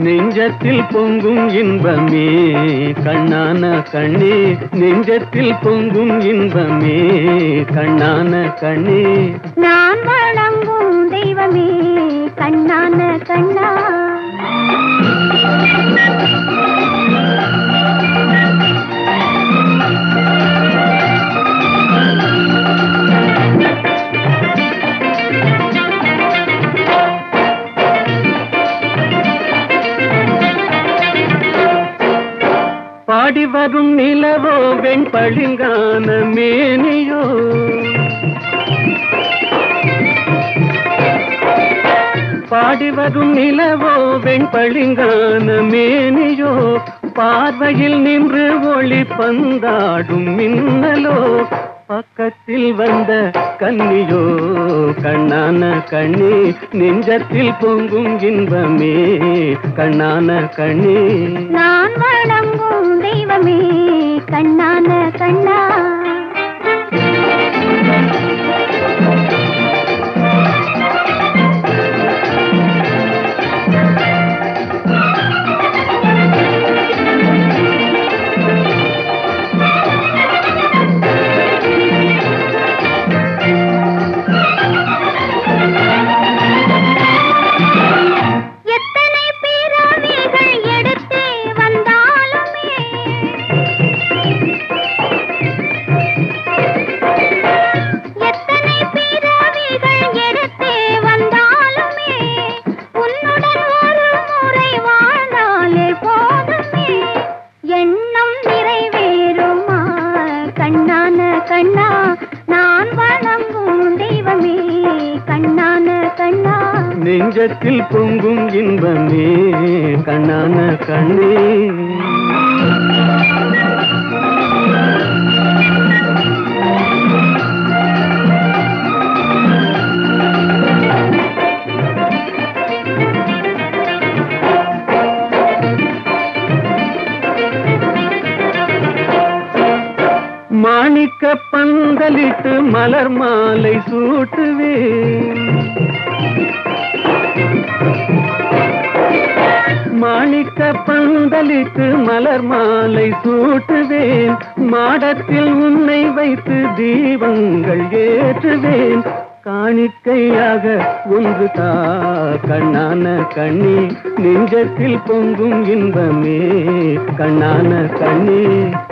நெஞ்சத்தில் பொங்கும் இன்பமே கண்ணான கண்ணே நெஞ்சத்தில் பொங்கும் இன்பமே கண்ணான கண்ணே நான் வணங்கும் தெய்வமே கண்ணான கண்ணா பாடி வரும் நிலவோ வெண்பளிங்கான மேனியோ பாடி வரும் நிலவோ வெண்பளிங்கான மேனியோ பார்வையில் நின்று ஒளி பந்தாடும் மின்னலோ பக்கத்தில் வந்த கன்னியோ கண்ணான கண்ணே நெஞ்சத்தில் பொங்கும் இன்பமே கண்ணான கண்ணே நான் வணங்கும் தெய்வமே கண்ணான கண்ணா எத்தனை பிறவிகள் எடுத்து வந்தாலுமே எத்தனை பிறவிகள் எடுத்து வந்தாலுமே உன்னுடன் ஒரு முறை வாழ்ந்தாலே போதுமே எண்ணம் நிறைவேறுமா கண்ணான கண்ணா நான் வணங்கும் தெய்வமே கண்ணான கண்ணா நெஞ்சத்தில் பொங்கும் இன்பமே கண்ணான கண்ணே மாணிக்க பந்தலிட்டு மலர் மாலை சூட்டுவேன் மாணிக்க பந்தலிட்டு மலர் மாலை சூட்டுவேன் மாடத்தில் உன்னை வைத்து தீபங்கள் ஏற்றுவேன் காணிக்கையாக ஒன்று தா கண்ணான கண்ணி நெஞ்சத்தில் பொங்கும் இன்பமே கண்ணான கண்ணி